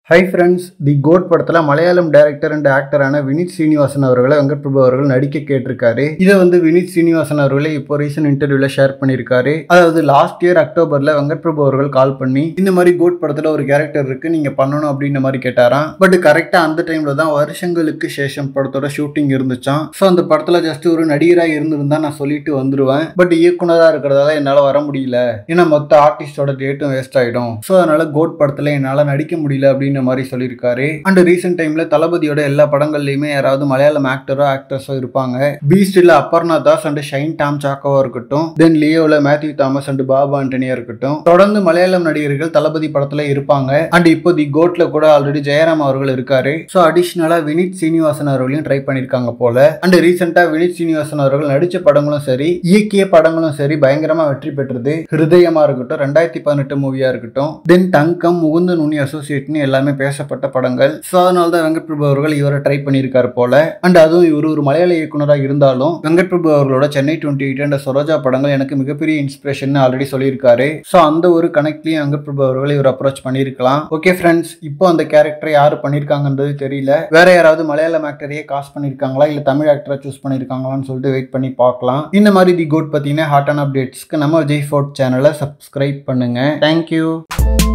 hi friends the GOAT படத்தில் Malayalam director and ஆக்டரான வினித் சீனிவாசன் அவர்களை வெங்கட் பிரபு அவர்கள் நடிக்க கேட்டிருக்காரு இதை வந்து வினித் சீனிவாசன் அவர்களே இப்போ ரீசன்ட் இன்டர்வியூல ஷேர் பண்ணியிருக்காரு அதாவது லாஸ்ட் இயர் அக்டோபர்ல வெங்கட் பிரபு அவர்கள் கால் பண்ணி இந்த மாதிரி கோட் படத்தில் ஒரு கேரக்டர் இருக்கு நீங்க பண்ணணும் அப்படின்ற மாதிரி கேட்டாராம் பட் கரெக்டா அந்த டைம்ல தான் வருஷங்களுக்கு சேஷம் படத்தோட ஷூட்டிங் இருந்துச்சாம் ஸோ அந்த படத்துல ஜஸ்ட் ஒரு நடிகராக இருந்திருந்தா நான் சொல்லிட்டு வந்துருவேன் பட் இயக்குனராக இருக்கிறதால என்னால் வர முடியல ஏன்னா மொத்த ஆர்டிஸ்டோட டேட்டும் வேஸ்ட் ஆயிடும் ஸோ அதனால கோட் படத்துல என்னால் நடிக்க முடியல அப்படின்னு அப்படின்ற மாதிரி சொல்லியிருக்காரு அண்ட் ரீசெண்ட் டைம்ல தளபதியோட எல்லா படங்கள்லயுமே யாராவது மலையாளம் ஆக்டரோ ஆக்ட்ரஸோ இருப்பாங்க பீஸ்டில் அபர்ணா தாஸ் அண்ட் ஷைன் டாம் சாக்கோவா இருக்கட்டும் தென் லியோல மேத்யூ தாமஸ் அண்ட் பாபா ஆண்டனியா இருக்கட்டும் தொடர்ந்து மலையாளம் நடிகர்கள் தளபதி படத்துல இருப்பாங்க அண்ட் இப்போ தி கோட்ல கூட ஆல்ரெடி ஜெயராம் அவர்கள் இருக்காரு ஸோ அடிஷ்னலா வினித் சீனிவாசன் அவர்களையும் ட்ரை பண்ணியிருக்காங்க போல அண்ட் ரீசெண்டா வினித் சீனிவாசன் அவர்கள் நடிச்ச படங்களும் சரி இயக்கிய படங்களும் சரி பயங்கரமா வெற்றி பெற்றது ஹிருதயமா இருக்கட்டும் ரெண்டாயிரத்தி பதினெட்டு மூவியா இருக்கட்டும் தென் தங்கம் முகுந்த நுனி அசோசியேட்னு எல்லாமே பேசப்பட்ட படங்கள் ஸோ அதனால தான் வெங்கட் பிரபு அவர்கள் இவரை ட்ரை பண்ணியிருக்காரு போல அண்ட் அதுவும் இவர் ஒரு மலையாள இயக்குனராக இருந்தாலும் வெங்கட் பிரபு அவர்களோட Chennai twenty eight and Saroja படங்கள் எனக்கு மிகப்பெரிய இன்ஸ்பிரேஷன் ஆல்ரெடி சொல்லியிருக்காரு ஸோ அந்த ஒரு கனெக்ட்லையும் வெங்கட் பிரபு அவர்கள் இவர் அப்ரோச் பண்ணியிருக்கலாம் ஓகே ஃப்ரெண்ட்ஸ் இப்போ அந்த கேரக்டரை யார் பண்ணியிருக்காங்கன்றது தெரியல வேற யாராவது மலையாளம் ஆக்டரையே காஸ்ட் பண்ணியிருக்காங்களா இல்லை தமிழ் ஆக்டரை சூஸ் பண்ணியிருக்காங்களான்னு சொல்லிட்டு வெயிட் பண்ணி பார்க்கலாம் இந்த மாதிரி தி கோட் பார்த்தீங்கன்னா ஹாட் அண்ட் அப்டேட்ஸ்க்கு நம்ம விஜய் ஃபோர்ட் சேனலை சப்ஸ்கிரைப் பண்ணுங்க தேங்க்யூ